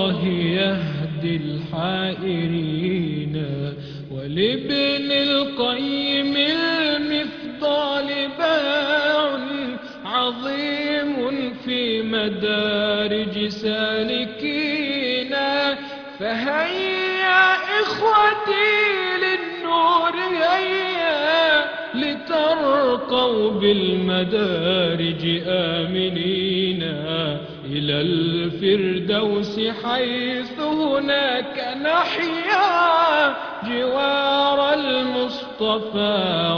الله يهدي الحائرين ولابن القيم المفضال باع عظيم في مدارج سالكينا فهيا إخوتي للنور هيا لترقوا بالمدارج آمنين إلى الفردوس حيث هناك نحيا جوار المصطفى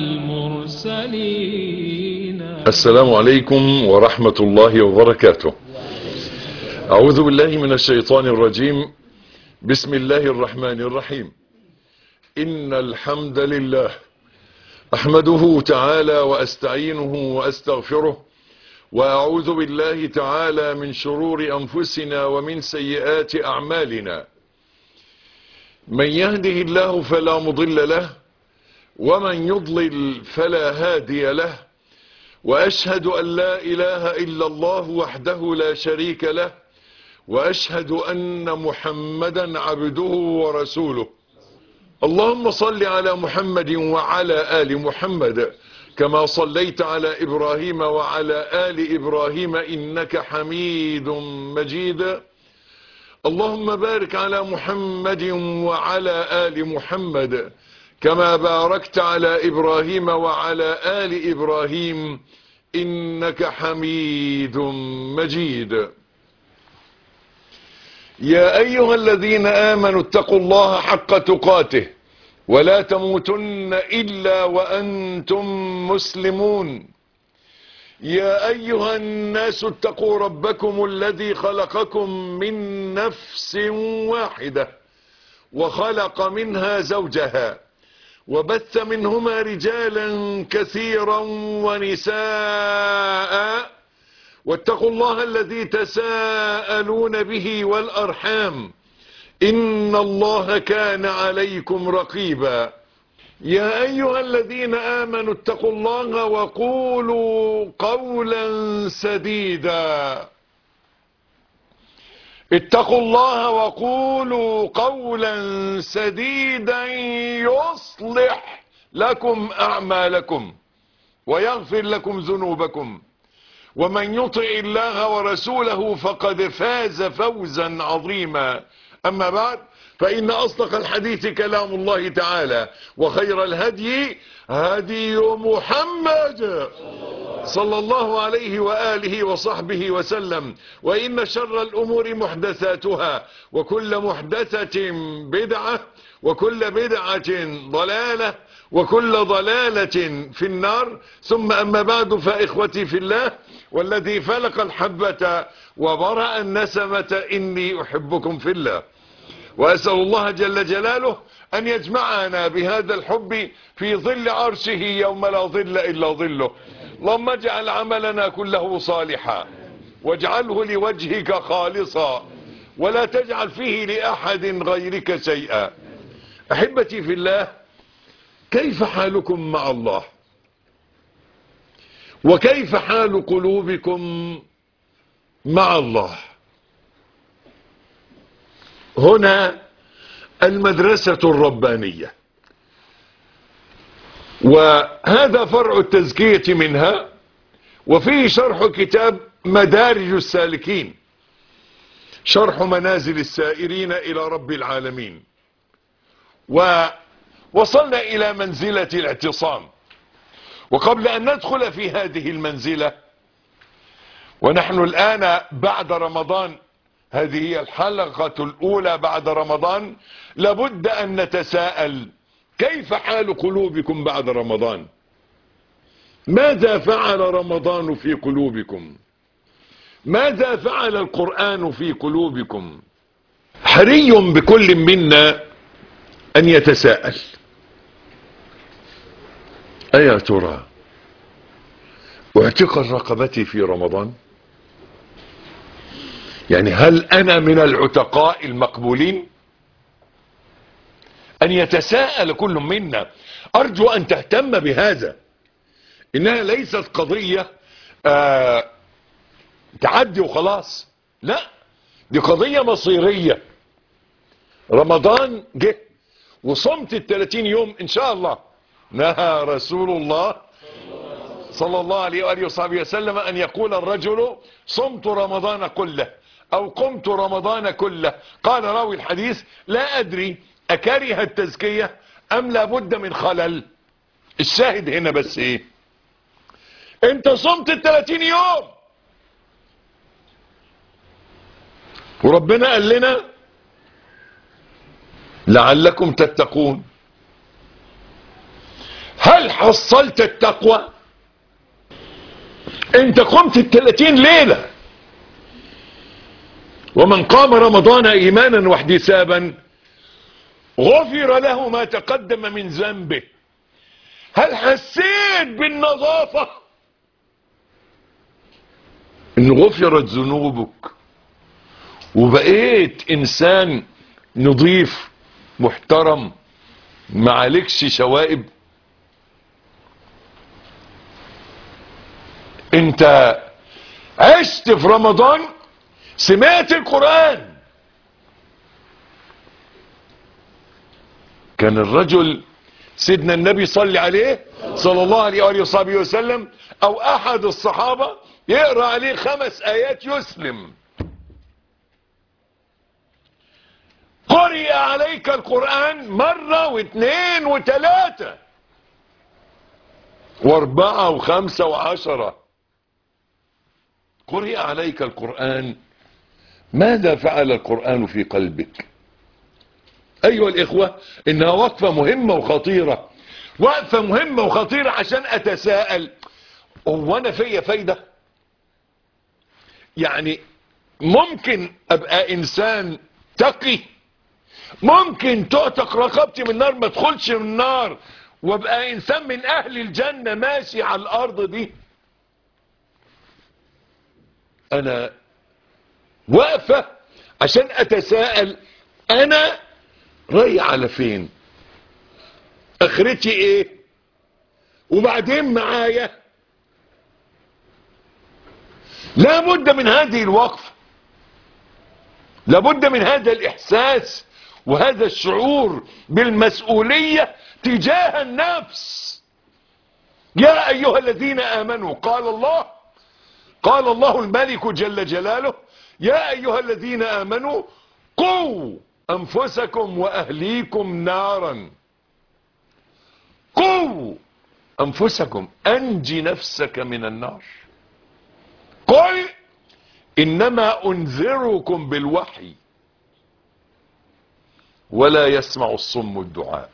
والمرسلين السلام عليكم ورحمة الله وبركاته أعوذ بالله من الشيطان الرجيم بسم الله الرحمن الرحيم إن الحمد لله أحمده تعالى وأستعينه وأستغفره وأعوذ بالله تعالى من شرور أنفسنا ومن سيئات أعمالنا من يهده الله فلا مضل له ومن يضلل فلا هادي له وأشهد أن لا إله إلا الله وحده لا شريك له وأشهد أن محمدا عبده ورسوله اللهم صل على محمد وعلى آل محمد كما صليت على إبراهيم وعلى آل إبراهيم إنك حميد مجيد اللهم بارك على محمد وعلى آل محمد كما باركت على إبراهيم وعلى آل إبراهيم إنك حميد مجيد يا أيها الذين آمنوا اتقوا الله حق تقاته ولا تموتن إلا وأنتم مسلمون يا أيها الناس اتقوا ربكم الذي خلقكم من نفس واحدة وخلق منها زوجها وبث منهما رجالا كثيرا ونساء واتقوا الله الذي تساءلون به والأرحام إن الله كان عليكم رقيبا يا أيها الذين آمنوا اتقوا الله وقولوا قولا سديدا اتقوا الله وقولوا قولا سديدا يصلح لكم أعمالكم ويغفر لكم ذنوبكم ومن يطع الله ورسوله فقد فاز فوزا عظيما أما بعد فإن أصدق الحديث كلام الله تعالى وخير الهدي هدي محمد صلى الله عليه وآله وصحبه وسلم وإن شر الأمور محدثاتها وكل محدثة بدعة وكل بدعة ضلالة وكل ضلالة في النار ثم أما بعد فإخوتي في الله والذي فلق الحبة وبرأ النسمة إني أحبكم في الله وأسأل الله جل جلاله أن يجمعنا بهذا الحب في ظل عرشه يوم لا ظل إلا ظله اللهم اجعل عملنا كله صالحا واجعله لوجهك خالصا ولا تجعل فيه لأحد غيرك شيئا أحبتي في الله كيف حالكم مع الله وكيف حال قلوبكم مع الله هنا المدرسة الربانية وهذا فرع التزكية منها وفيه شرح كتاب مدارج السالكين شرح منازل السائرين إلى رب العالمين ووصلنا إلى منزلة الاعتصام وقبل أن ندخل في هذه المنزلة ونحن الآن بعد رمضان هذه هي الحلقة الأولى بعد رمضان لابد أن نتساءل كيف حال قلوبكم بعد رمضان ماذا فعل رمضان في قلوبكم ماذا فعل القرآن في قلوبكم حري بكل منا أن يتساءل أيا ترى اعتق الرقبة في رمضان يعني هل أنا من العتقاء المقبولين أن يتساءل كل منا أرجو أن تهتم بهذا إنها ليست قضية آه تعدي وخلاص لا دي قضية مصيرية رمضان جه وصمت الثلاثين يوم ان شاء الله نهى رسول الله صلى الله عليه وآله وصحبه وسلم أن يقول الرجل صمت رمضان كله أو قمت رمضان كله قال راوي الحديث لا أدري أكره التزكية أم لابد من خلل الشاهد هنا بس إيه أنت صمت الثلاثين يوم وربنا قال لنا لعلكم تتقون هل حصلت التقوى انت قمت الثلاثين ليلة ومن قام رمضان ايمانا واحتسابا غفر له ما تقدم من ذنبه هل حسيت بالنظافة ان غفرت ذنوبك وبقيت انسان نظيف محترم معلكش شوائب انت عشت في رمضان سمعت القرآن كان الرجل سيدنا النبي صلى عليه صلى الله عليه وآله وصحبه وسلم او احد الصحابة يقرأ عليه خمس ايات يسلم قرئ عليك القرآن مرة واثنين وثلاثة واربعة وخمسة وعشرة قرئ عليك القرآن ماذا فعل القرآن في قلبك أيها الإخوة إنها وقفة مهمة وخطيرة وقفة مهمة وخطيرة عشان أتساءل هو أنا فيا فايدة يعني ممكن أبقى إنسان تقي ممكن تعتق رقبتي من النار ما ادخلش من النار وابقى إنسان من أهل الجنة ماشي على الأرض دي انا واقفة عشان اتساءل انا رايح على فين اخرتي ايه وبعدين معايا لابد من هذه الوقفة لابد من هذا الاحساس وهذا الشعور بالمسؤولية تجاه النفس يا ايها الذين امنوا قال الله قال الله الملك جل جلاله يا ايها الذين امنوا قوا انفسكم واهليكم نارا قوا انفسكم انجي نفسك من النار قل انما انذركم بالوحي ولا يسمع الصم الدعاء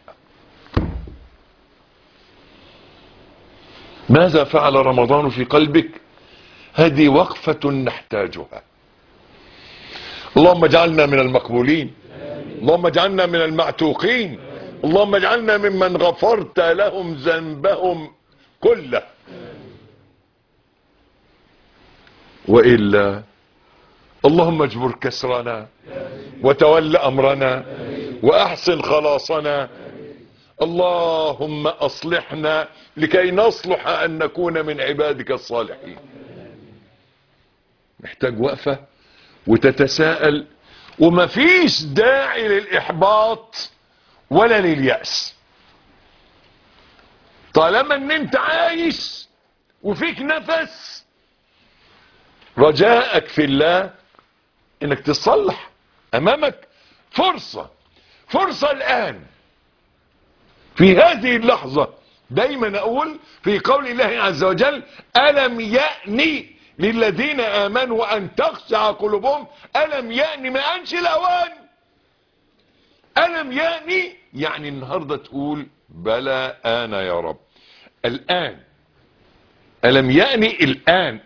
ماذا فعل رمضان في قلبك هذه وقفة نحتاجها اللهم اجعلنا من المقبولين اللهم اجعلنا من المعتوقين اللهم اجعلنا ممن غفرت لهم ذنبهم كله وإلا اللهم اجبر كسرنا وتول أمرنا وأحسن خلاصنا اللهم أصلحنا لكي نصلح أن نكون من عبادك الصالحين محتاج وقفة وتتساءل ومفيش داعي للإحباط ولا لليأس طالما ان انت عايش وفيك نفس رجاءك في الله انك تصلح امامك فرصة فرصة الان في هذه اللحظة دايما اقول في قول الله عز وجل الم يأني للذين امنوا ان تخشع قلوبهم الم يأني ما انش الاوان الم يأني يعني النهاردة تقول بلى انا يا رب الان الم يأني الان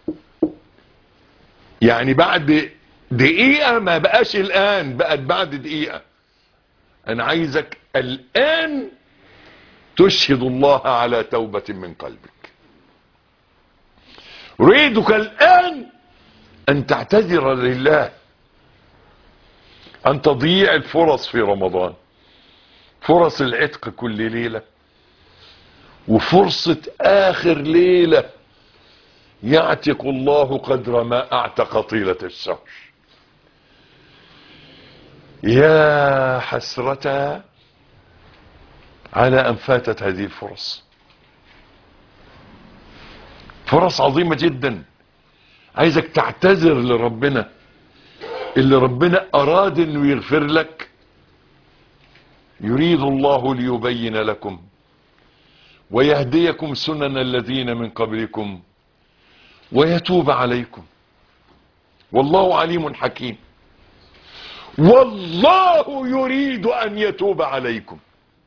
يعني بعد دقيقة ما بقاش الان بقت بعد دقيقة انا عايزك الان تشهد الله على توبة من قلبك اريدك الان ان تعتذر لله ان تضيع الفرص في رمضان فرص العتق كل ليلة وفرصة اخر ليلة يعتق الله قدر ما اعتق طيلة الشهر يا حسرة على أن فاتت هذه الفرص فرص عظيمة جدا عايزك تعتذر لربنا اللي ربنا أراد أنه يغفر لك يريد الله ليبين لكم ويهديكم سنن الذين من قبلكم ويتوب عليكم والله عليم حكيم والله يريد ان يتوب عليكم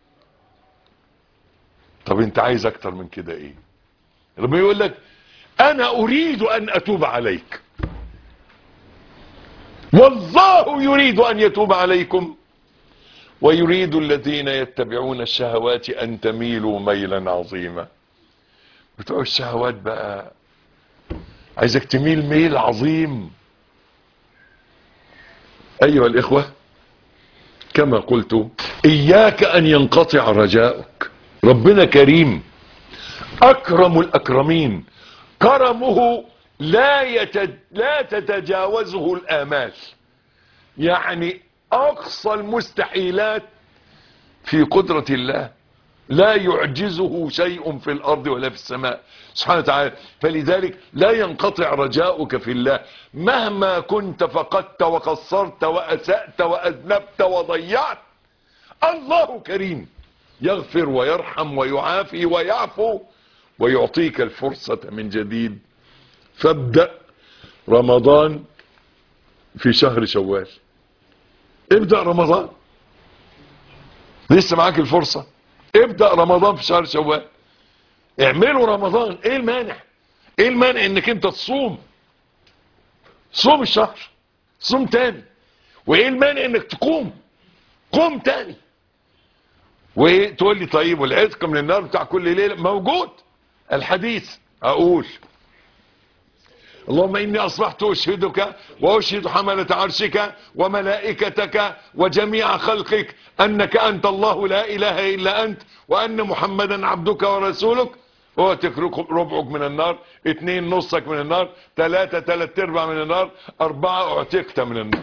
طب انت عايز اكتر من كده ايه ربنا يقول لك انا اريد ان اتوب عليك والله يريد ان يتوب عليكم ويريد الذين يتبعون الشهوات ان تميلوا ميلا عظيما بتوع الشهوات بقى عايزك تميل ميل عظيم ايها الاخوة كما قلت اياك ان ينقطع رجاؤك ربنا كريم اكرم الاكرمين كرمه لا, يتد... لا تتجاوزه الامال يعني اقصى المستحيلات في قدرة الله لا يعجزه شيء في الارض ولا في السماء سبحانه وتعالى فلذلك لا ينقطع رجاؤك في الله مهما كنت فقدت وقصرت واسأت واذنبت وضيعت الله كريم يغفر ويرحم ويعافي ويعفو ويعطيك الفرصة من جديد فابدأ رمضان في شهر شوال ابدأ رمضان لسه معاك الفرصة ابدأ رمضان في شهر شوال اعملوا رمضان ايه المانع ايه المانع انك انت تصوم صوم الشهر صوم تاني وايه المانع انك تقوم قوم تاني وتقول لي طيب والعتق من النار بتاع كل ليلة موجود الحديث اقول اللهم اني اصبحت اشهدك واشهد حملة عرشك وملائكتك وجميع خلقك انك انت الله لا اله الا انت وان محمدا عبدك ورسولك اعتق ربعك من النار اتنين نصك من النار تلاتة تلات ارباع من النار اربعة اعتقت من النار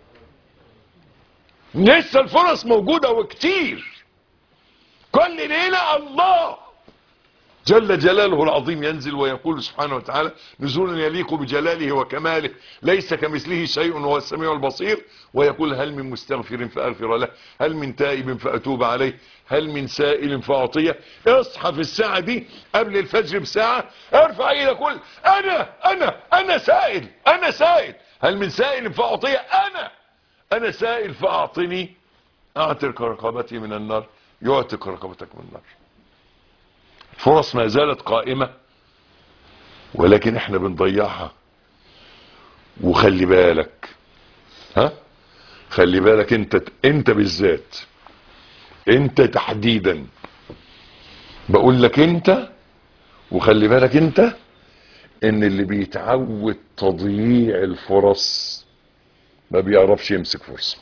لسه الفرص موجودة وكتير كل ليلة الله جل جلاله العظيم ينزل ويقول سبحانه وتعالى نزولا يليق بجلاله وكماله ليس كمثله شيء وهو السميع البصير ويقول هل من مستغفر فأغفر له هل من تائب فأتوب عليه هل من سائل فأعطيه اصحى في الساعة دي قبل الفجر بساعة ارفع ايدك قول انا انا انا سائل انا سائل هل من سائل فأعطيه انا انا سائل فأعطني اعتق رقبتي من النار يعتق رقبتك من النار فرص ما زالت قائمة ولكن احنا بنضيعها وخلي بالك ها خلي بالك انت انت بالذات انت تحديدا بقول لك انت وخلي بالك انت ان اللي بيتعود تضييع الفرص ما بيعرفش يمسك فرصة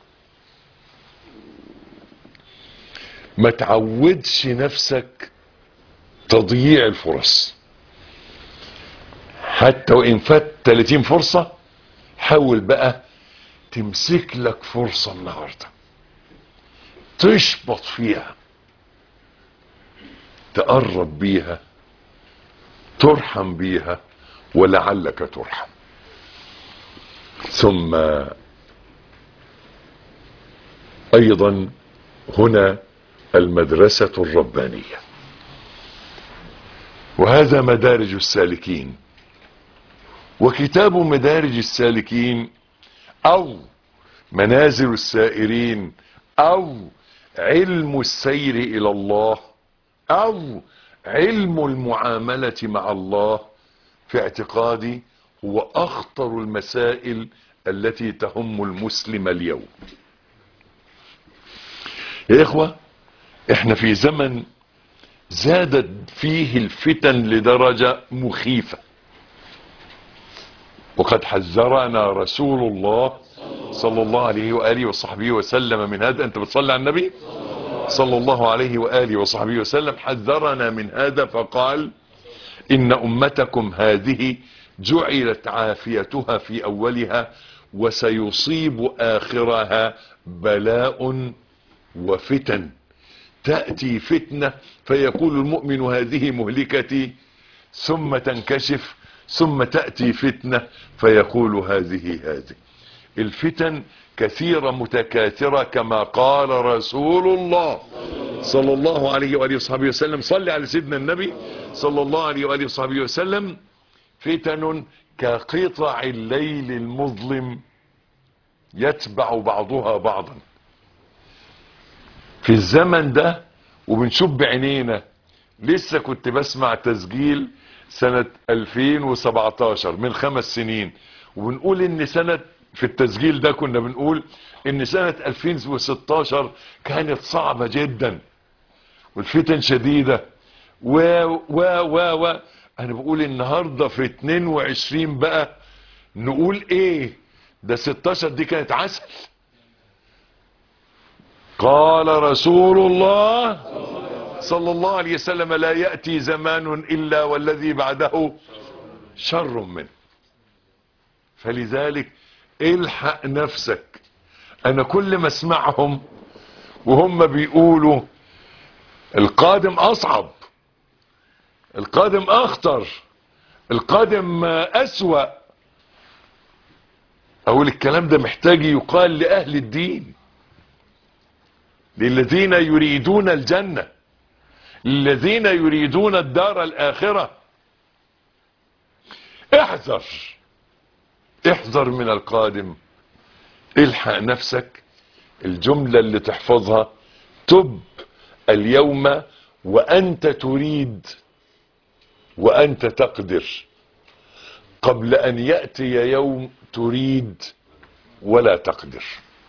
ما تعودش نفسك تضييع الفرص حتى وان فات 30 فرصة حاول بقى تمسك لك فرصة النهاردة تشبط فيها تقرب بيها ترحم بيها ولعلك ترحم ثم ايضا هنا المدرسة الربانية وهذا مدارج السالكين وكتاب مدارج السالكين او منازل السائرين او علم السير الى الله او علم المعاملة مع الله في اعتقادي هو اخطر المسائل التي تهم المسلم اليوم يا اخوة احنا في زمن زادت فيه الفتن لدرجة مخيفة وقد حذرنا رسول الله صلى الله عليه وآله وصحبه وسلم من هذا أنت بتصلي على النبي صلى الله عليه وآله وصحبه وسلم حذرنا من هذا فقال إن أمتكم هذه جعلت عافيتها في أولها وسيصيب آخرها بلاء وفتن تأتي فتنة فيقول المؤمن هذه مهلكتي ثم تنكشف ثم تأتي فتنة فيقول هذه هذه الفتن كثيرة متكاثرة كما قال رسول الله صلى الله عليه وآله وصحبه وسلم صلي على سيدنا النبي صلى الله عليه وآله وصحبه وسلم فتن كقطع الليل المظلم يتبع بعضها بعضا في الزمن ده وبنشوف بعينينا لسه كنت بسمع تسجيل سنة 2017 من خمس سنين وبنقول ان سنة في التسجيل ده كنا بنقول ان سنة 2016 كانت صعبة جدا والفتن شديدة و و و و انا بقول النهاردة في 22 بقى نقول ايه ده 16 دي كانت عسل قال رسول الله صلى الله عليه وسلم لا يأتي زمان إلا والذي بعده شر منه فلذلك الحق نفسك أنا كل ما اسمعهم وهم بيقولوا القادم أصعب القادم أخطر القادم أسوأ أقول الكلام ده محتاج يقال لأهل الدين للذين يريدون الجنة للذين يريدون الدار الآخرة احذر احذر من القادم الحق نفسك الجملة اللي تحفظها تب اليوم وأنت تريد وأنت تقدر قبل أن يأتي يوم تريد ولا تقدر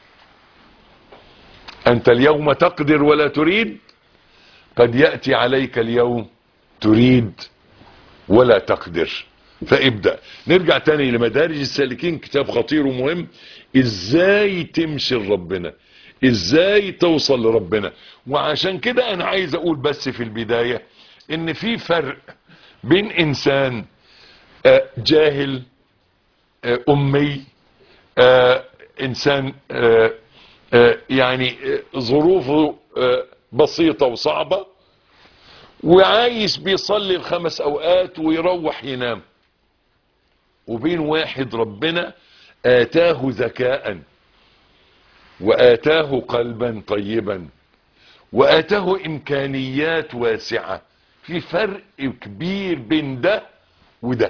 أنت اليوم تقدر ولا تريد قد يأتي عليك اليوم تريد ولا تقدر فابدأ نرجع تاني لمدارج السالكين كتاب خطير ومهم ازاي تمشي لربنا ازاي توصل لربنا وعشان كده انا عايز اقول بس في البداية ان في فرق بين انسان آه، جاهل آه، امي آه، انسان آه، آه، يعني آه، ظروفه آه، بسيطة وصعبة وعايش بيصلي الخمس اوقات ويروح ينام وبين واحد ربنا آتاه ذكاء وآتاه قلبا طيبا وآتاه إمكانيات واسعة في فرق كبير بين ده وده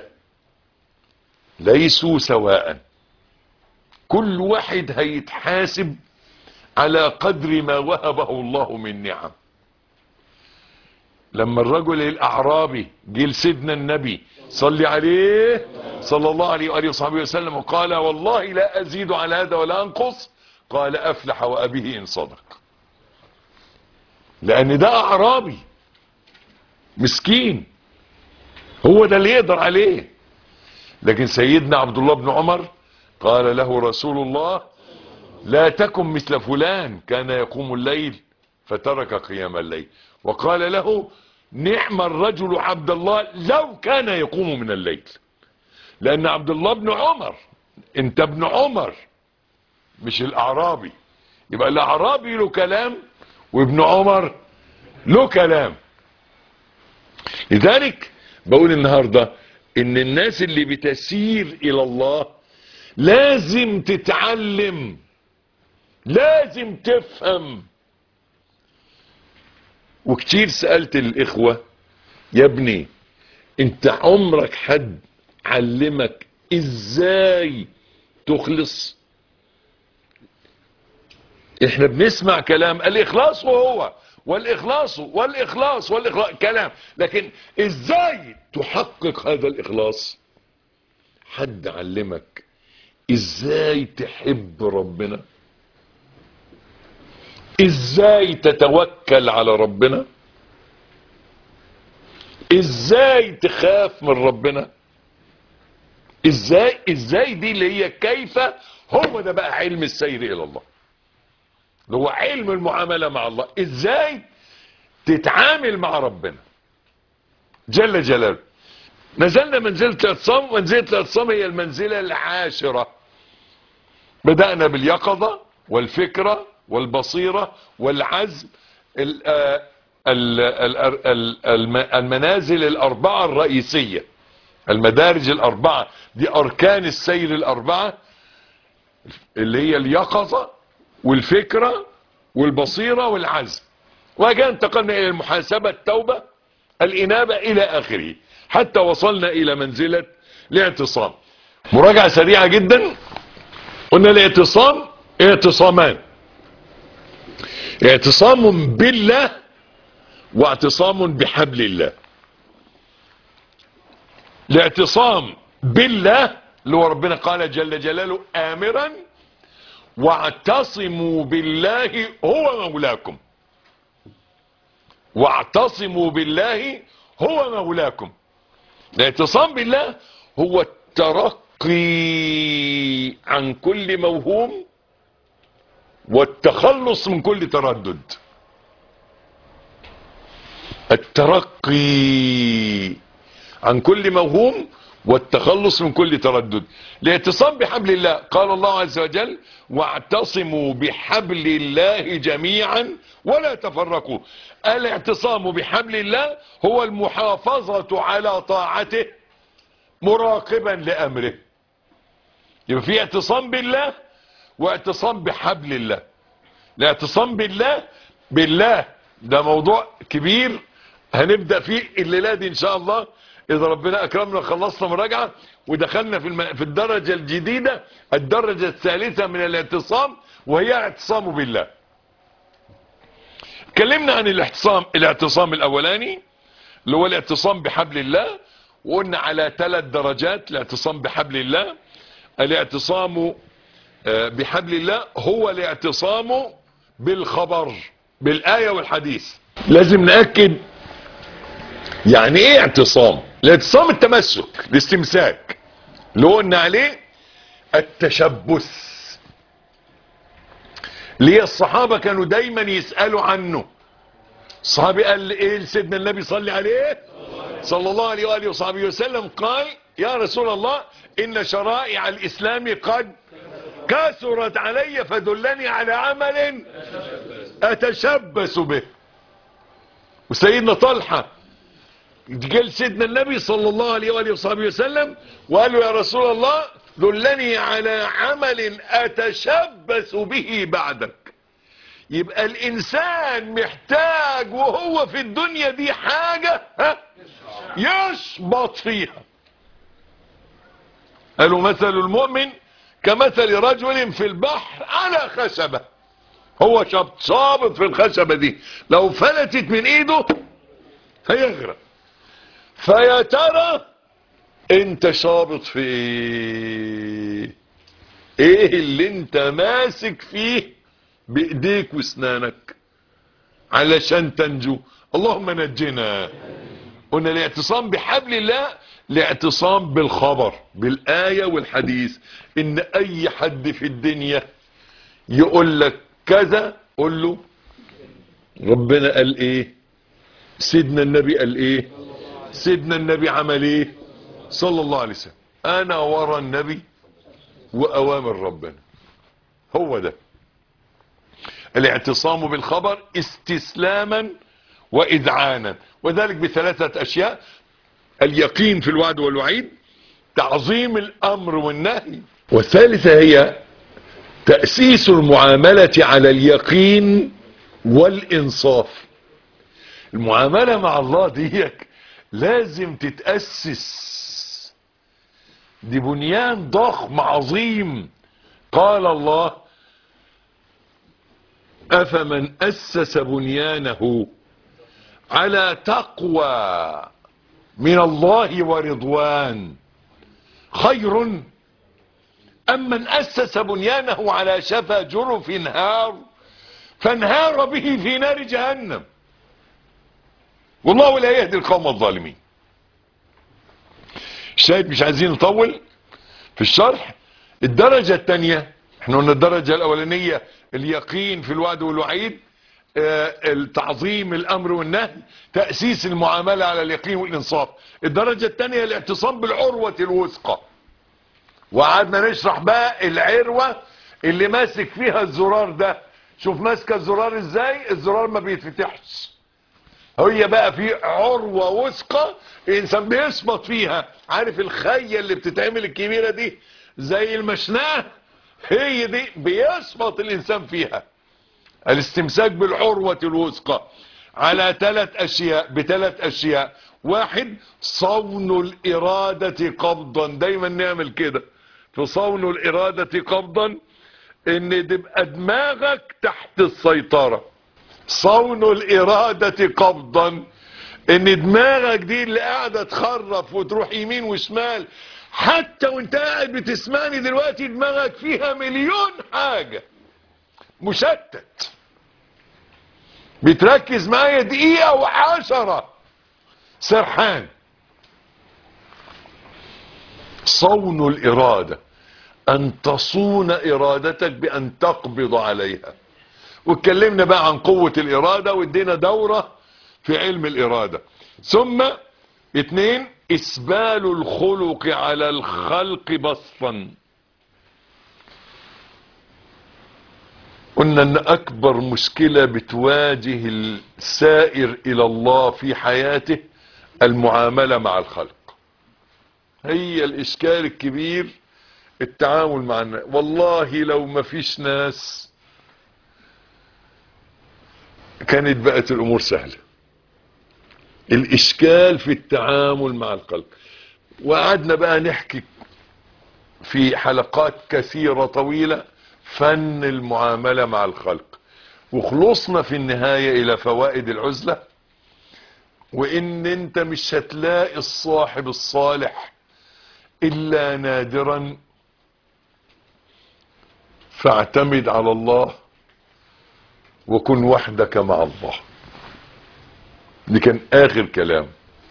ليسوا سواء كل واحد هيتحاسب على قدر ما وهبه الله من نعم لما الرجل الأعرابي جه لسيدنا النبي صلي عليه صلى الله عليه وآله وصحبه وسلم وقال والله لا أزيد على هذا ولا أنقص قال أفلح وأبيه إن صدق لأن ده أعرابي مسكين هو ده اللي يقدر عليه لكن سيدنا عبد الله بن عمر قال له رسول الله لا تكن مثل فلان كان يقوم الليل فترك قيام الليل وقال له نعم الرجل عبد الله لو كان يقوم من الليل لان عبد الله بن عمر انت ابن عمر مش الاعرابي يبقى الاعرابي له كلام وابن عمر له كلام لذلك بقول النهاردة ان الناس اللي بتسير الى الله لازم تتعلم لازم تفهم وكتير سألت الاخوة يا ابني انت عمرك حد علمك ازاي تخلص احنا بنسمع كلام الاخلاص وهو والاخلاص والاخلاص والاخلاص كلام لكن ازاي تحقق هذا الاخلاص حد علمك ازاي تحب ربنا ازاي تتوكل على ربنا ازاي تخاف من ربنا ازاي ازاي دي اللي هي كيف هو ده بقى علم السير الى الله اللي هو علم المعاملة مع الله ازاي تتعامل مع ربنا جل جلاله نزلنا منزلة الاعتصام منزلة الاعتصام هي المنزلة العاشرة بدأنا باليقظة والفكرة والبصيرة والعزم ال- آه، ال- ال- ال- الم- المنازل الأربعة الرئيسية المدارج الأربعة دي أركان السير الأربعة اللي هي اليقظة والفكرة والبصيرة والعزم وكان انتقلنا إلى المحاسبة التوبة الإنابة إلى آخره حتى وصلنا إلى منزلة الاعتصام مراجعة سريعة جدا قلنا الاعتصام اعتصامان اعتصام بالله واعتصام بحبل الله الاعتصام بالله اللي هو ربنا قال جل جلاله آمرا واعتصموا بالله هو مولاكم واعتصموا بالله هو مولاكم الاعتصام بالله هو الترقي عن كل موهوم والتخلص من كل تردد الترقي عن كل موهوم والتخلص من كل تردد الاعتصام بحبل الله قال الله عز وجل واعتصموا بحبل الله جميعا ولا تفرقوا الاعتصام بحبل الله هو المحافظة على طاعته مراقبا لأمره يبقى في اعتصام بالله واعتصام بحبل الله الاعتصام بالله بالله ده موضوع كبير هنبدأ فيه الليلة دي ان شاء الله اذا ربنا اكرمنا خلصنا مراجعة ودخلنا في, الم... في الدرجة الجديدة الدرجة الثالثة من الاعتصام وهي اعتصام بالله اتكلمنا عن الاعتصام الاعتصام الاولاني اللي هو الاعتصام بحبل الله وقلنا على ثلاث درجات الاعتصام بحبل الله الاعتصام آه، بحبل الله هو الاعتصام بالخبر بالآية والحديث لازم نأكد يعني ايه اعتصام الاعتصام التمسك الاستمساك اللي هو قلنا عليه التشبث ليه الصحابة كانوا دايما يسألوا عنه الصحابي قال ايه لسيدنا النبي صلى عليه صلى الله عليه وآله وصحبه وسلم قال يا رسول الله إن شرائع الإسلام قد كثرت علي فدلني على عمل أتشبث به وسيدنا طلحة قال سيدنا النبي صلى الله عليه وآله وصحبه وسلم وقال له يا رسول الله دلني على عمل أتشبث به بعدك يبقى الإنسان محتاج وهو في الدنيا دي حاجة ها يشبط فيها قالوا مثل المؤمن كمثل رجل في البحر على خشبة هو شبط شابط في الخشبة دي لو فلتت من ايده هيغرق فيا ترى انت شابط في ايه ايه اللي انت ماسك فيه بايديك واسنانك علشان تنجو اللهم نجنا قلنا الاعتصام بحبل الله الاعتصام بالخبر بالآية والحديث ان اي حد في الدنيا يقول لك كذا قول له ربنا قال ايه سيدنا النبي قال ايه سيدنا النبي عمل ايه صلى الله عليه وسلم انا ورا النبي واوامر ربنا هو ده الاعتصام بالخبر استسلاما واذعانا وذلك بثلاثة اشياء اليقين في الوعد والوعيد تعظيم الامر والنهي والثالثة هي تأسيس المعاملة على اليقين والانصاف المعاملة مع الله ديك لازم تتأسس دي بنيان ضخم عظيم قال الله أفمن أسس بنيانه على تقوى من الله ورضوان خير أم من أسس بنيانه على شفا جرف هار فانهار به في نار جهنم والله لا يهدي القوم الظالمين الشاهد مش عايزين نطول في الشرح الدرجة الثانية احنا قلنا الدرجة الاولانية اليقين في الوعد والوعيد اه التعظيم الامر والنهي تأسيس المعاملة على اليقين والانصاف الدرجة الثانية الاعتصام بالعروة الوثقى وقعدنا نشرح بقى العروة اللي ماسك فيها الزرار ده شوف ماسكه الزرار ازاي الزرار ما بيتفتحش هي بقى في عروة وثقة الانسان بيصمت فيها عارف الخية اللي بتتعمل الكبيرة دي زي المشناه هي دي بيصمت الانسان فيها الاستمساك بالعروة الوثقى على ثلاث اشياء بثلاث اشياء واحد صون الارادة قبضا دايما نعمل كده في صون الارادة قبضا ان تبقى دماغك تحت السيطرة صون الارادة قبضا ان دماغك دي اللي قاعدة تخرف وتروح يمين وشمال حتى وانت قاعد بتسمعني دلوقتي دماغك فيها مليون حاجة مشتت بتركز معايا دقيقة وعشرة سرحان صون الإرادة أن تصون إرادتك بأن تقبض عليها واتكلمنا بقى عن قوة الإرادة وادينا دورة في علم الإرادة ثم اتنين إسبال الخلق على الخلق بسطا قلنا ان اكبر مشكلة بتواجه السائر الى الله في حياته المعاملة مع الخلق هي الاشكال الكبير التعامل مع الناس والله لو ما فيش ناس كانت بقت الامور سهلة الاشكال في التعامل مع الخلق وقعدنا بقى نحكي في حلقات كثيرة طويلة فن المعاملة مع الخلق وخلصنا في النهاية الى فوائد العزلة وان انت مش هتلاقي الصاحب الصالح الا نادرا فاعتمد على الله وكن وحدك مع الله دي كان اخر كلام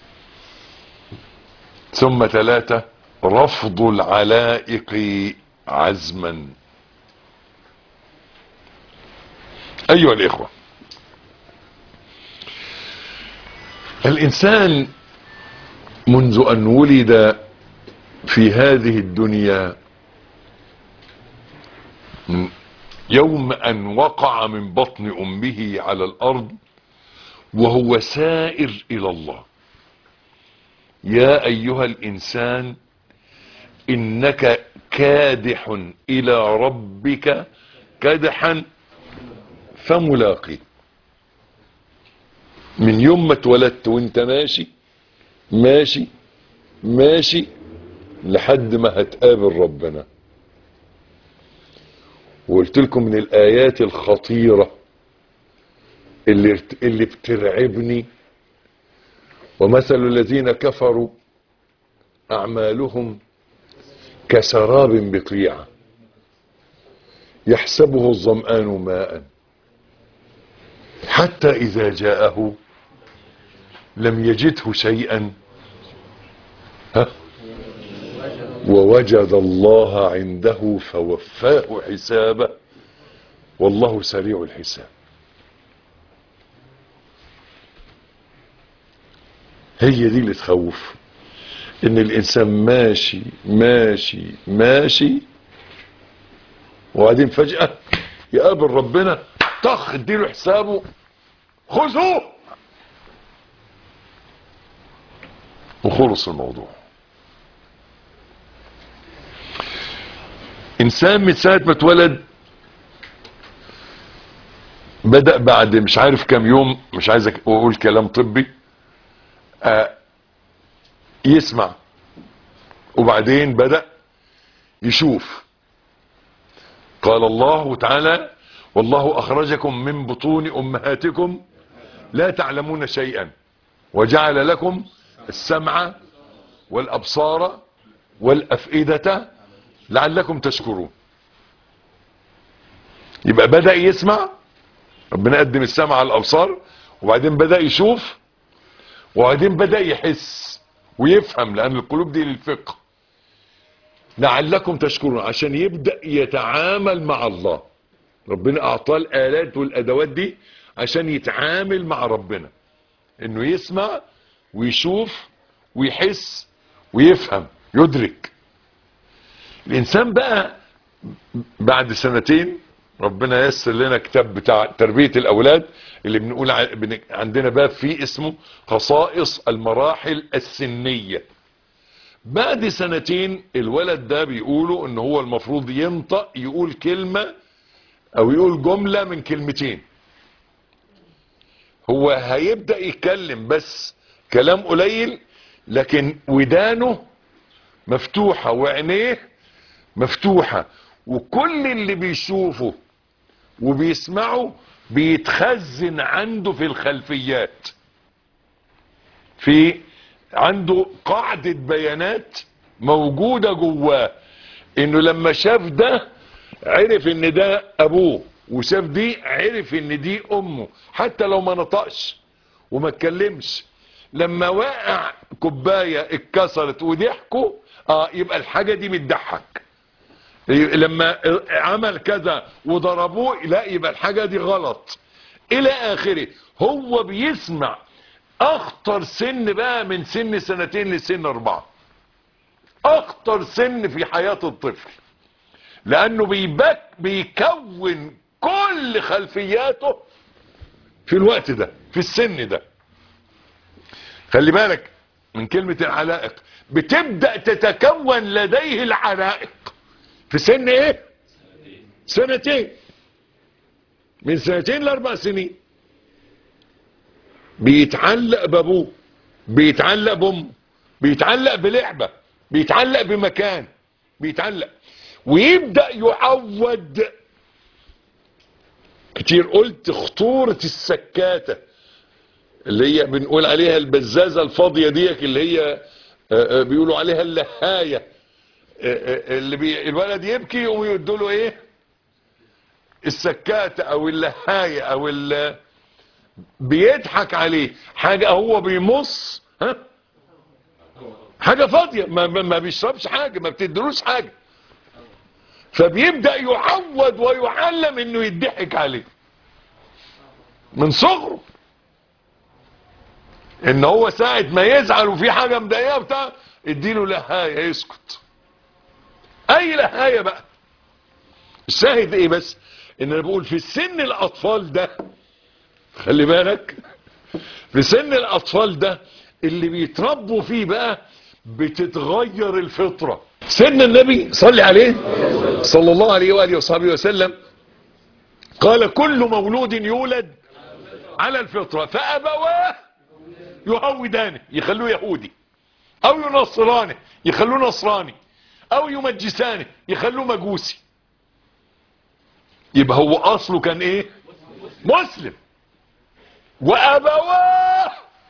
ثم ثلاثة رفض العلائق عزما ايها الاخوة الانسان منذ ان ولد في هذه الدنيا يوم ان وقع من بطن امه على الارض وهو سائر الى الله يا ايها الانسان انك كادح الى ربك كدحا فملاقي من يوم ما اتولدت وانت ماشي ماشي ماشي لحد ما هتقابل ربنا وقلت لكم من الايات الخطيرة اللي, اللي بترعبني ومثل الذين كفروا اعمالهم كسراب بقيعة يحسبه الظمآن ماء حتى اذا جاءه لم يجده شيئا ها ووجد الله عنده فوفاه حسابه والله سريع الحساب هي دي اللي تخوف ان الانسان ماشي ماشي ماشي وبعدين فجأة يقابل ربنا طخ اديله حسابه خذوه وخلص الموضوع انسان من ساعة ما اتولد بدأ بعد مش عارف كام يوم مش عايز اقول كلام طبي آه يسمع وبعدين بدأ يشوف قال الله تعالى والله اخرجكم من بطون امهاتكم لا تعلمون شيئا وجعل لكم السمع والابصار والافئدة لعلكم تشكرون يبقى بدأ يسمع ربنا قدم السمع على الابصار وبعدين بدأ يشوف وبعدين بدأ يحس ويفهم لان القلوب دي للفقه لعلكم تشكرون عشان يبدأ يتعامل مع الله ربنا اعطاه الالات والادوات دي عشان يتعامل مع ربنا انه يسمع ويشوف ويحس ويفهم يدرك الانسان بقى بعد سنتين ربنا يسر لنا كتاب بتاع تربية الأولاد اللي بنقول ع- بن- عندنا باب فيه اسمه خصائص المراحل السنية بعد سنتين الولد ده بيقولوا ان هو المفروض ينطق يقول كلمة او يقول جملة من كلمتين هو هيبدأ يتكلم بس كلام قليل لكن ودانه مفتوحة وعينيه مفتوحة وكل اللي بيشوفه وبيسمعه بيتخزن عنده في الخلفيات في عنده قاعدة بيانات موجودة جواه انه لما شاف ده عرف ان ده ابوه وشاف دي عرف ان دي امه حتى لو ما نطقش وما اتكلمش لما وقع كوبايه اتكسرت وضحكوا اه يبقى الحاجه دي بتضحك لما عمل كذا وضربوه لا يبقى الحاجه دي غلط الى اخره هو بيسمع اخطر سن بقى من سن سنتين لسن اربعه اخطر سن في حياه الطفل لانه بيبك بيكون كل خلفياته في الوقت ده في السن ده خلي بالك من كلمة العلائق بتبدأ تتكون لديه العلائق في سن ايه سنتين من سنتين لاربع سنين بيتعلق بابوه بيتعلق بامه بيتعلق بلعبة بيتعلق بمكان بيتعلق ويبدأ يعود كتير قلت خطورة السكاتة اللي هي بنقول عليها البزازة الفاضية ديك اللي هي آه، آه، بيقولوا عليها اللهاية آه، آه، اللي بي الولد يبكي يقوموا يدوا له ايه السكاتة او اللهاية او ال بيضحك عليه حاجة هو بيمص ها حاجة فاضية ما, ما ما بيشربش حاجة ما بتدروش حاجة فبيبدأ يعود ويعلم انه يضحك عليه من صغره ان هو ساعة ما يزعل وفي حاجة مضايقه بتاع اديله لهاية يسكت اي لهاية بقى الشاهد ايه بس ان انا بقول في سن الاطفال ده خلي بالك في سن الاطفال ده اللي بيتربوا فيه بقى بتتغير الفطرة سن النبي صلي عليه صلى الله عليه وآله وصحبه وسلم قال كل مولود يولد على الفطرة فأبواه يهودانه يخلوه يهودي او ينصرانه يخلوه نصراني او يمجسانه يخلوه مجوسي يبقى هو اصله كان ايه مسلم وابواه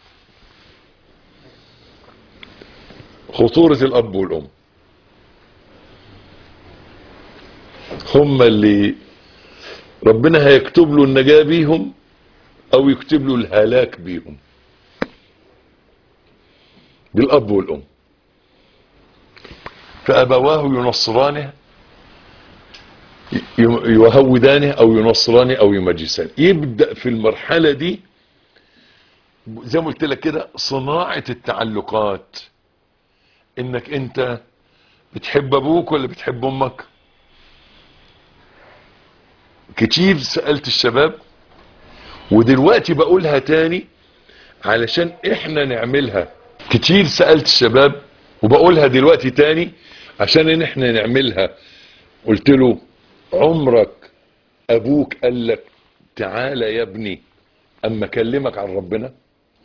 خطورة الاب والام هم اللي ربنا هيكتب له النجاة بيهم او يكتب له الهلاك بيهم بالاب والام فابواه ينصرانه ي- يهودانه او ينصرانه او يمجسانه يبدا في المرحله دي زي ما قلت لك كده صناعه التعلقات انك انت بتحب ابوك ولا بتحب امك كتير سالت الشباب ودلوقتي بقولها تاني علشان احنا نعملها كتير سألت الشباب وبقولها دلوقتي تاني عشان ان احنا نعملها قلت له عمرك ابوك قال لك تعالى يا ابني اما اكلمك عن ربنا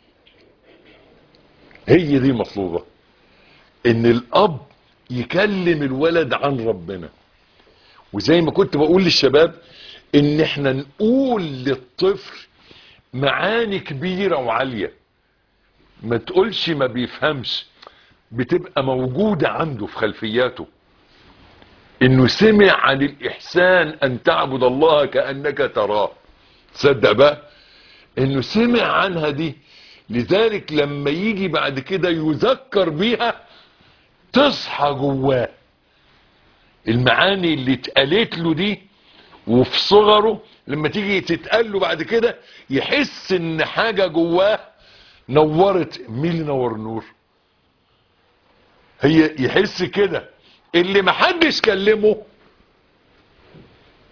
هي دي مطلوبة ان الاب يكلم الولد عن ربنا وزي ما كنت بقول للشباب ان احنا نقول للطفل معاني كبيرة وعالية ما تقولش ما بيفهمش بتبقى موجودة عنده في خلفياته انه سمع عن الاحسان ان تعبد الله كأنك تراه تصدق بقى انه سمع عنها دي لذلك لما يجي بعد كده يذكر بيها تصحى جواه المعاني اللي اتقالت له دي وفي صغره لما تيجي تتقال له بعد كده يحس ان حاجة جواه نورت مين اللي نور النور هي يحس كده اللي محدش كلمه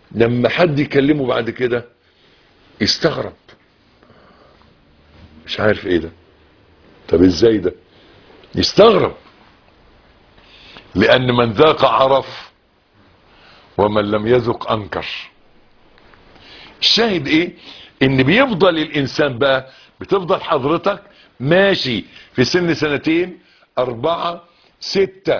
لما حد يكلمه بعد كده يستغرب مش عارف ايه ده طب ازاي ده يستغرب لان من ذاق عرف ومن لم يذق انكر الشاهد ايه ان بيفضل الانسان بقى بتفضل حضرتك ماشي في سن سنتين اربعة ستة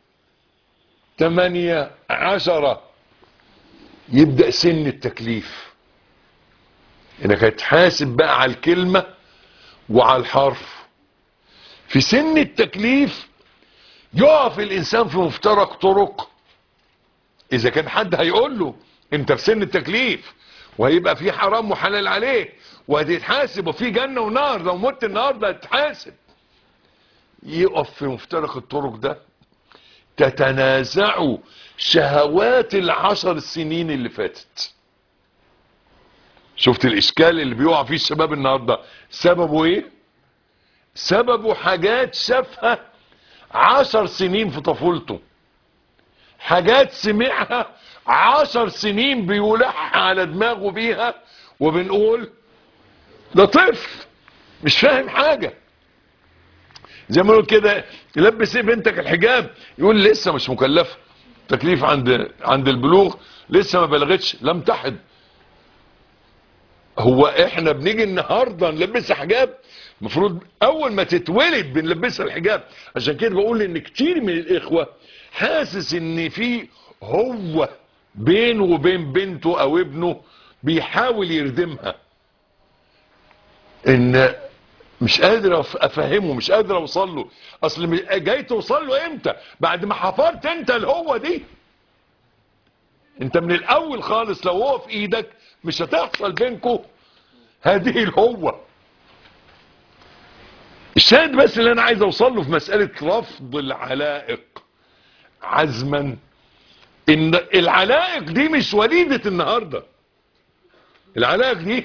تمانية عشرة يبدأ سن التكليف انك هتحاسب بقى على الكلمة وعلى الحرف في سن التكليف يقف الانسان في مفترق طرق اذا كان حد هيقول له انت في سن التكليف وهيبقى في حرام وحلال عليه وهتتحاسب وفي جنة ونار لو مت النهارده هتتحاسب يقف في مفترق الطرق ده تتنازعوا شهوات العشر سنين اللي فاتت شفت الاشكال اللي بيقع فيه الشباب النهارده سببه ايه سببه حاجات شافها عشر سنين في طفولته حاجات سمعها عشر سنين بيولح على دماغه بيها وبنقول ده طفل مش فاهم حاجة زي ما نقول كده يلبس ايه بنتك الحجاب يقول لسه مش مكلفة تكليف عند عند البلوغ لسه ما بلغتش لم تحد هو احنا بنيجي النهارده نلبسها حجاب المفروض اول ما تتولد بنلبسها الحجاب عشان كده بقول ان كتير من الاخوه حاسس ان في هو بينه وبين بنته او ابنه بيحاول يردمها ان مش قادر أف- افهمه مش قادر اوصل له اصل م- جاي توصل له امتى بعد ما حفرت انت الهوة دي انت من الاول خالص لو هو في ايدك مش هتحصل بينكم هذه الهوة الشاهد بس اللي انا عايز اوصل له في مسألة رفض العلائق عزما ان العلائق دي مش وليدة النهاردة العلائق دي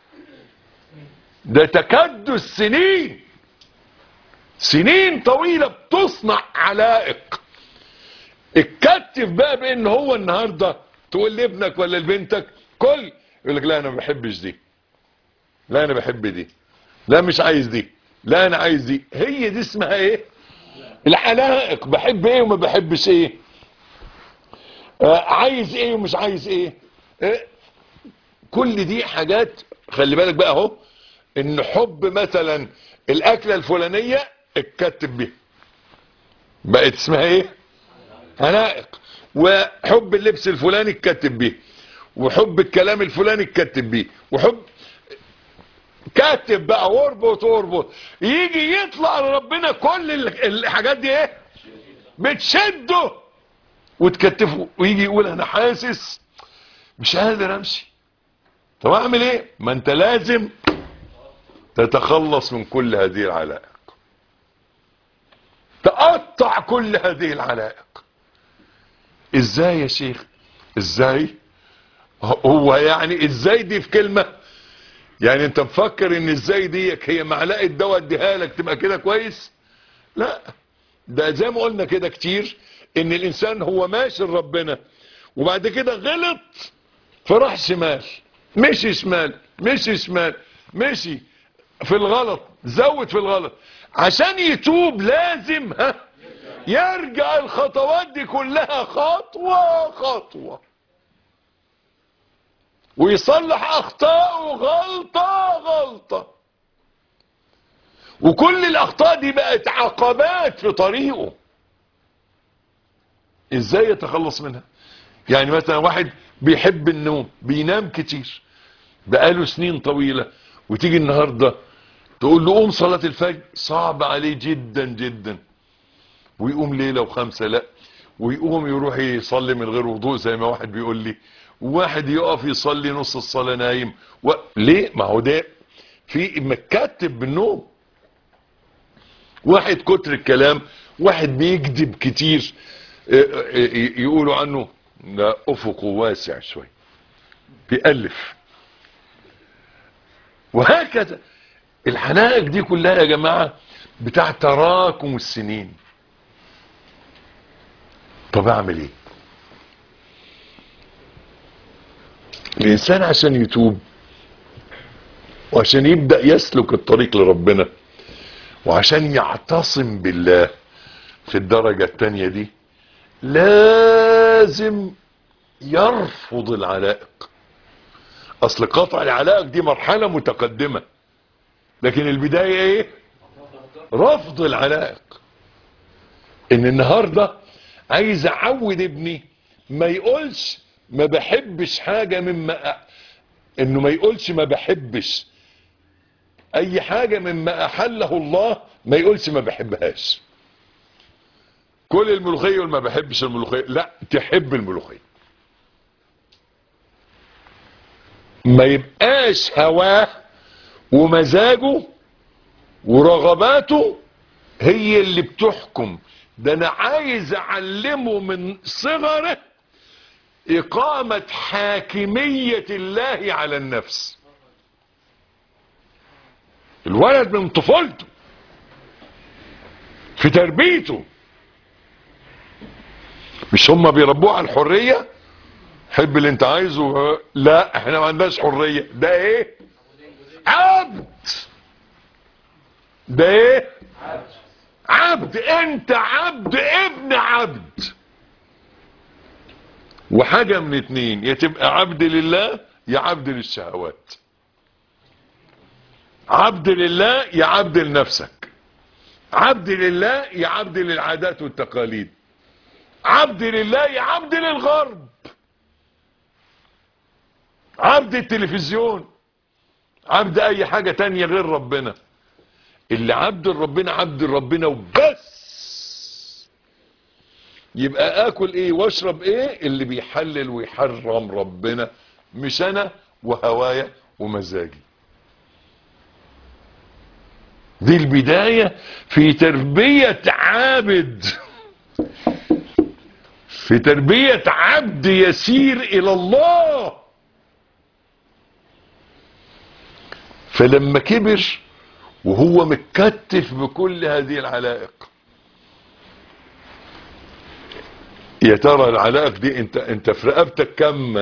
ده تكدس سنين سنين طويلة بتصنع علائق اتكتف بقى بان هو النهاردة تقول لابنك ولا لبنتك كل يقول لك لا انا ما بحبش دي لا انا بحب دي لا مش عايز دي لا انا عايز دي هي دي اسمها ايه العلائق بحب ايه وما بحبش ايه آه عايز ايه ومش عايز ايه آه كل دي حاجات خلي بالك بقى اهو ان حب مثلا الاكلة الفلانية اتكتب بيها بقت اسمها ايه علائق وحب اللبس الفلاني اتكتب بيه وحب الكلام الفلاني اتكتب بيه وحب كاتب بقى واربط واربط يجي يطلع لربنا كل ال- الحاجات دي ايه بتشده وتكتفه ويجي يقول انا حاسس مش قادر امشي طب اعمل ايه ما انت لازم تتخلص من كل هذه العلائق تقطع كل هذه العلائق ازاي يا شيخ ازاي هو يعني ازاي دي في كلمة يعني انت مفكر ان ازاي ديك هي معلقة دواء اديها لك تبقى كده كويس لا ده زي ما قلنا كده كتير ان الانسان هو ماشي لربنا وبعد كده غلط فراح شمال مشي شمال مشي شمال مشي في الغلط زود في الغلط عشان يتوب لازم ها يرجع الخطوات دي كلها خطوة خطوة ويصلح اخطاءه غلطة غلطة وكل الاخطاء دي بقت عقبات في طريقه ازاي يتخلص منها يعني مثلا واحد بيحب النوم بينام كتير بقاله سنين طويلة وتيجي النهاردة تقول له قوم صلاة الفجر صعب عليه جدا جدا ويقوم ليلة وخمسة لا ويقوم يروح يصلي من غير وضوء زي ما واحد بيقول لي وواحد يقف يصلي نص الصلاة نايم و... ليه ما هو ده في متكتب بالنوم واحد كتر الكلام واحد بيكذب كتير اه، اه، يقولوا عنه ده افقه واسع شوي بيألف وهكذا الحنائق دي كلها يا جماعة بتاع تراكم السنين طب اعمل ايه الانسان عشان يتوب وعشان يبدأ يسلك الطريق لربنا وعشان يعتصم بالله في الدرجة التانية دي لازم يرفض العلائق اصل قطع العلائق دي مرحلة متقدمة لكن البداية ايه رفض العلائق ان النهاردة عايز اعود ابني ما يقولش ما بحبش حاجة مما أ... انه ما يقولش ما بحبش اي حاجة مما احله الله ما يقولش ما بحبهاش كل الملوخية وما بحبش الملوخية لا تحب الملوخية ما يبقاش هواه ومزاجه ورغباته هي اللي بتحكم ده انا عايز اعلمه من صغره اقامة حاكمية الله على النفس الولد من طفولته في تربيته مش هم بيربوه على الحرية حب اللي انت عايزه لا احنا ما عندناش حرية ده ايه عبد ده ايه عبد انت عبد ابن عبد وحاجة من اتنين يا تبقى عبد لله يا عبد للشهوات عبد لله يا عبد لنفسك عبد لله يا عبد للعادات والتقاليد عبد لله يا عبد للغرب عبد التلفزيون عبد اي حاجة تانية غير ربنا اللي عبد ربنا عبد ربنا وبس يبقى اكل ايه واشرب ايه اللي بيحلل ويحرم ربنا مش انا وهوايا ومزاجي دي البداية في تربية عابد في تربية عبد يسير الى الله فلما كبر وهو متكتف بكل هذه العلائق يا ترى العلائق دي انت انت في رقبتك كم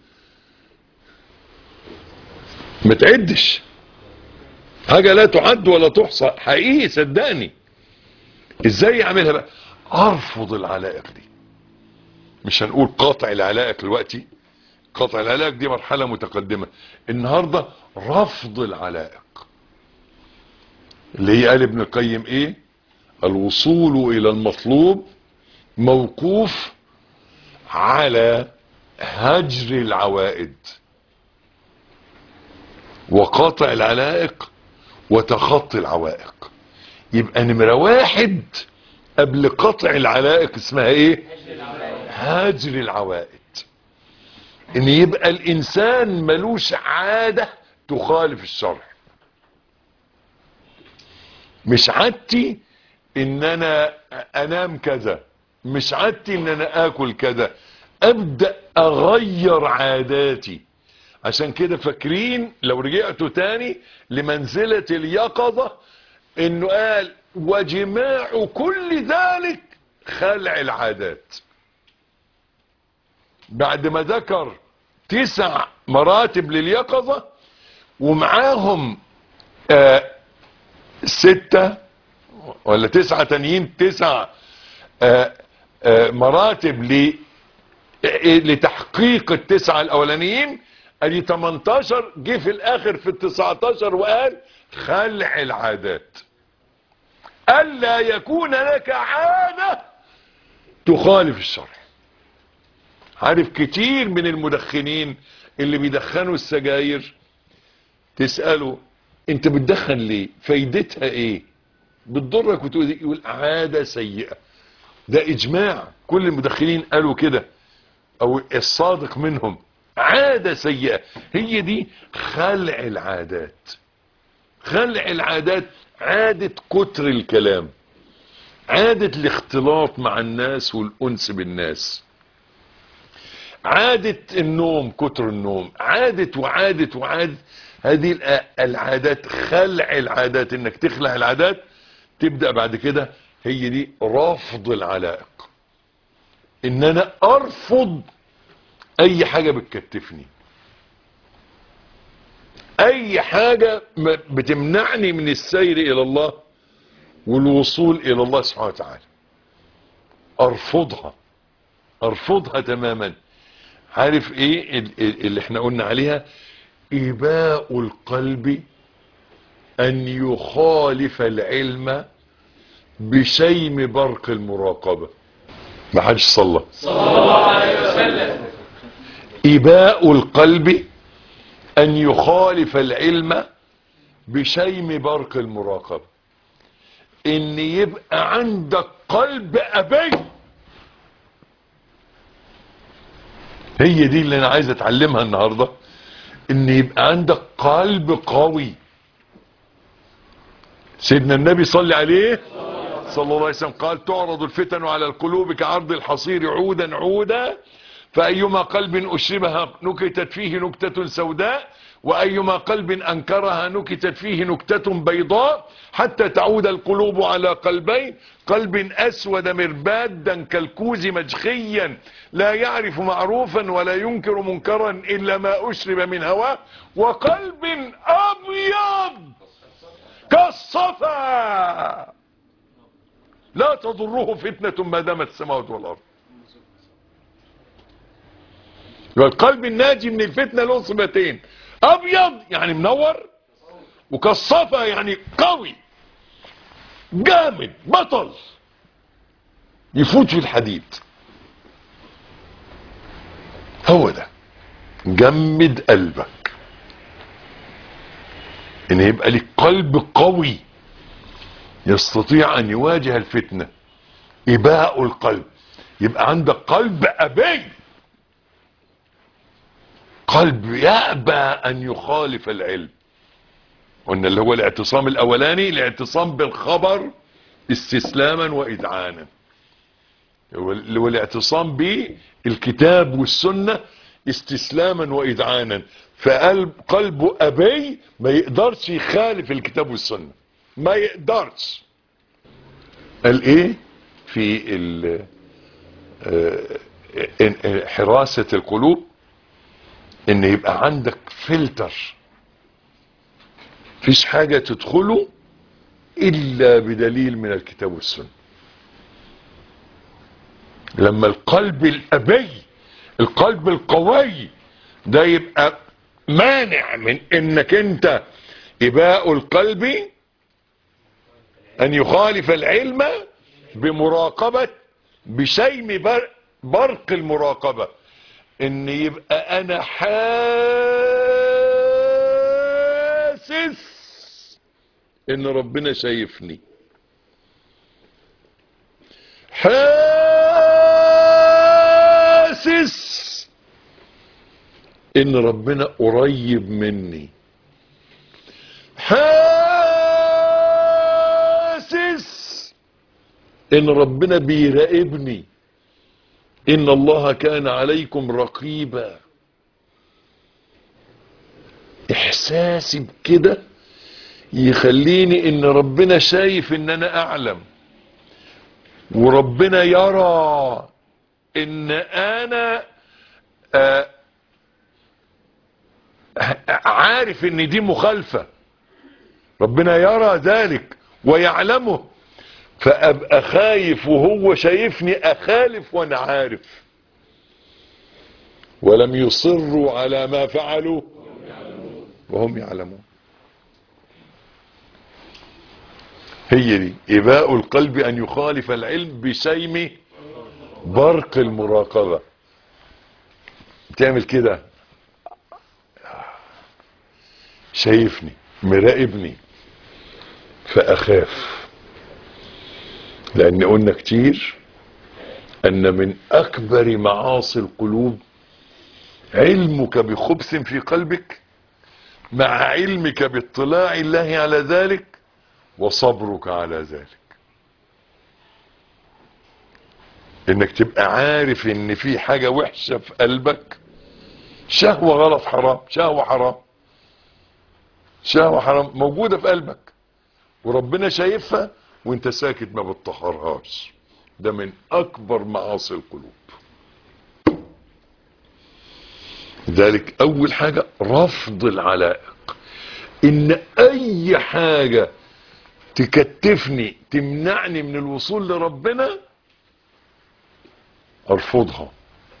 ما تعدش حاجة لا تعد ولا تحصى حقيقي صدقني ازاي اعملها بقى ارفض العلائق دي مش هنقول قاطع العلائق دلوقتي قطع العلائق دي مرحلة متقدمة النهاردة رفض العلائق اللي هي قال ابن القيم ايه الوصول الى المطلوب موقوف على هجر العوائد وقاطع العلائق وتخطي العوائق يبقى نمرة واحد قبل قطع العلائق اسمها ايه هجر العوائد ان يبقى الانسان ملوش عادة تخالف الشرع مش عادتي ان انا انام كذا مش عادتي ان انا اكل كذا ابدأ اغير عاداتي عشان كده فاكرين لو رجعتوا تاني لمنزلة اليقظة انه قال وجماع كل ذلك خلع العادات بعد ما ذكر تسع مراتب لليقظة ومعاهم آه ستة ولا تسعة تانيين تسع آه آه مراتب ل لتحقيق التسعة الاولانيين ادي 18 جه في الاخر في ال 19 وقال خلع العادات الا يكون لك عادة تخالف الشرع عارف كتير من المدخنين اللي بيدخنوا السجاير تسأله انت بتدخن ليه فايدتها ايه بتضرك وتقول يقول عادة سيئة ده اجماع كل المدخنين قالوا كده او الصادق منهم عادة سيئة هي دي خلع العادات خلع العادات عادة كتر الكلام عادة الاختلاط مع الناس والأنس بالناس عادة النوم كتر النوم عادة وعادة وعادة هذه العادات خلع العادات انك تخلع العادات تبدأ بعد كده هي دي رفض العلائق ان انا ارفض اي حاجة بتكتفني اي حاجة م- بتمنعني من السير الى الله والوصول الى الله سبحانه وتعالى ارفضها ارفضها تماما عارف ايه ال- ال- اللي احنا قلنا عليها اباء القلب ان يخالف العلم بشيم برق المراقبة ما حدش صلى إباء القلب أن يخالف العلم بشيم برق المراقبة إن يبقى عندك قلب أبي هي دي اللي أنا عايز أتعلمها النهاردة إن يبقى عندك قلب قوي سيدنا النبي صلى عليه صلى الله عليه وسلم قال تعرض الفتن على القلوب كعرض الحصير عودا عودا فأيما قلب أشربها نكتت فيه نكتة سوداء وأيما قلب أنكرها نكتت فيه نكتة بيضاء حتى تعود القلوب على قلبين قلب أسود مربادا كالكوز مجخيا لا يعرف معروفا ولا ينكر منكرا إلا ما أشرب من هواه وقلب أبيض كالصفا لا تضره فتنة ما دامت السماوات والأرض والقلب الناجي من الفتنة له صفتين أبيض يعني منور وكالصفا يعني قوي جامد بطل يفوت في الحديد هو ده جمد قلبك ان يبقى لك قلب قوي يستطيع ان يواجه الفتنة اباء القلب يبقى عندك قلب ابي قلب يأبى ان يخالف العلم قلنا اللي هو الاعتصام الاولاني الاعتصام بالخبر استسلاما واذعانا اللي هو الاعتصام بالكتاب والسنة استسلاما واذعانا فقلب قلبه ابي ما يقدرش يخالف الكتاب والسنة ما يقدرش قال ايه في ال- آه، إن- حراسة القلوب ان يبقى عندك فلتر فيش حاجة تدخله الا بدليل من الكتاب والسنة لما القلب الابي القلب القوي ده يبقى مانع من انك انت اباء القلب ان يخالف العلم بمراقبة بشيم بر- برق المراقبة ان يبقى انا حاسس ان ربنا شايفني حاسس ان ربنا قريب مني حاسس ان ربنا بيراقبني ان الله كان عليكم رقيبا احساسي بكده يخليني ان ربنا شايف ان انا اعلم وربنا يرى ان انا آه عارف ان دي مخالفة ربنا يرى ذلك ويعلمه فابقى خايف وهو شايفني اخالف وانا عارف ولم يصروا على ما فعلوا وهم يعلمون هي دي إباء القلب أن يخالف العلم بشيم برق المراقبة تعمل كده شايفني مراقبني فأخاف لأن قلنا كتير أن من أكبر معاصي القلوب علمك بخبث في قلبك مع علمك باطلاع الله على ذلك وصبرك على ذلك انك تبقى عارف ان في حاجة وحشة في قلبك شهوة غلط حرام شهوة حرام شهوة حرام موجودة في قلبك وربنا شايفها وانت ساكت ما بتطهرهاش ده من اكبر معاصي القلوب ذلك اول حاجة رفض العلائق ان اي حاجة تكتفني تمنعني من الوصول لربنا ارفضها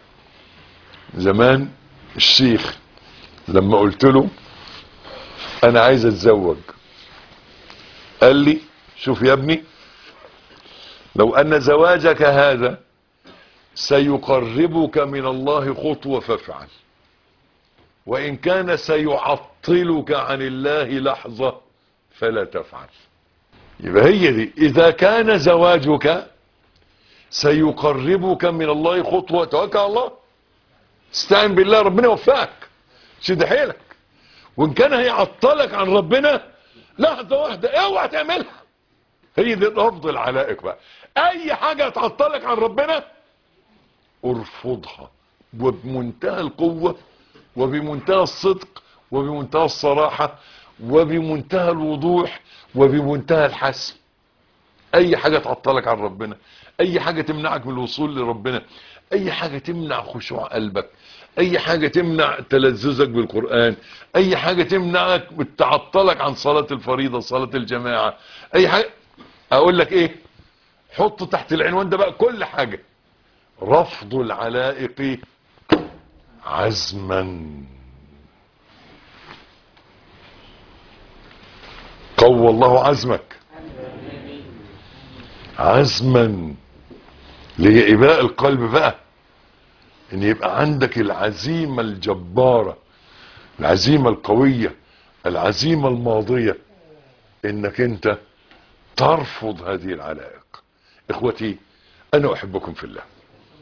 زمان الشيخ لما قلت له انا عايز اتزوج قال لي شوف يا ابني لو ان زواجك هذا سيقربك من الله خطوة فافعل وان كان سيعطلك عن الله لحظة فلا تفعل يبقى هي دي اذا كان زواجك سيقربك من الله خطوة توكل على الله استعن بالله ربنا يوفقك شد حيلك وان كان هيعطلك عن ربنا لحظة واحدة اوعى تعملها هي دي رفض العلائق بقى اي حاجة تعطلك عن ربنا ارفضها وبمنتهى القوة وبمنتهى الصدق وبمنتهى الصراحة وبمنتهى الوضوح وبمنتهى الحسم اي حاجة تعطلك عن ربنا اي حاجة تمنعك من الوصول لربنا اي حاجة تمنع خشوع قلبك اي حاجة تمنع تلذذك بالقرآن اي حاجة تمنعك تعطلك عن صلاة الفريضة صلاة الجماعة اي حاجة اقول لك ايه حط تحت العنوان ده بقى كل حاجة رفض العلائق عزما قوى الله عزمك عزما لإباء القلب بقى ان يبقى عندك العزيمة الجبارة العزيمة القوية العزيمة الماضية انك انت ترفض هذه العلائق اخوتي انا احبكم في الله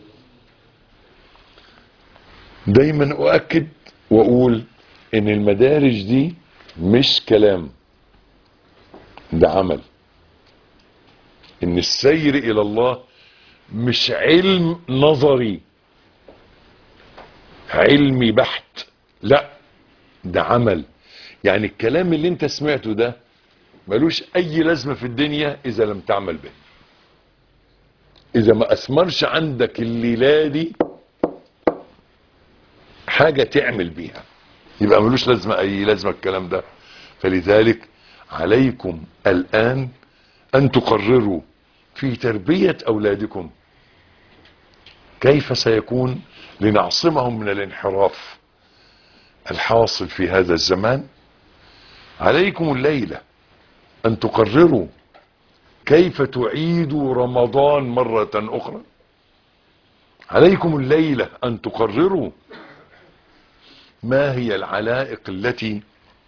دايما اؤكد واقول ان المدارج دي مش كلام ده عمل ان السير الى الله مش علم نظري علمي بحت لا ده عمل يعني الكلام اللي انت سمعته ده ملوش اي لازمة في الدنيا اذا لم تعمل به اذا ما اثمرش عندك الليلة دي حاجة تعمل بيها يبقى ملوش لازمة اي لازمة الكلام ده فلذلك عليكم الان ان تقرروا في تربية اولادكم كيف سيكون لنعصمهم من الانحراف الحاصل في هذا الزمان عليكم الليلة ان تقرروا كيف تعيدوا رمضان مرة اخرى عليكم الليلة ان تقرروا ما هي العلائق التي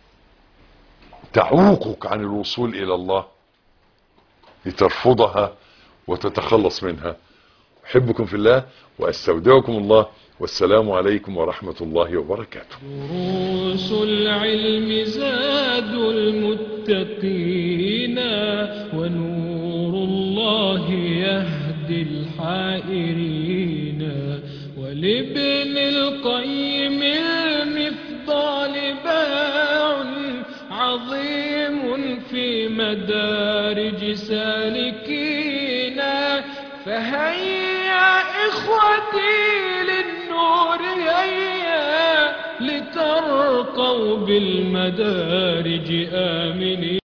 تعوقك عن الوصول الى الله لترفضها وتتخلص منها احبكم في الله واستودعكم الله والسلام عليكم ورحمة الله وبركاته دروس العلم زاد المتقين ونور الله يهدي الحائرين ولابن القيم المفضال باع عظيم في مدارج سالكين فهيا إخوتي للنور هيا لترقوا بالمدارج آمنين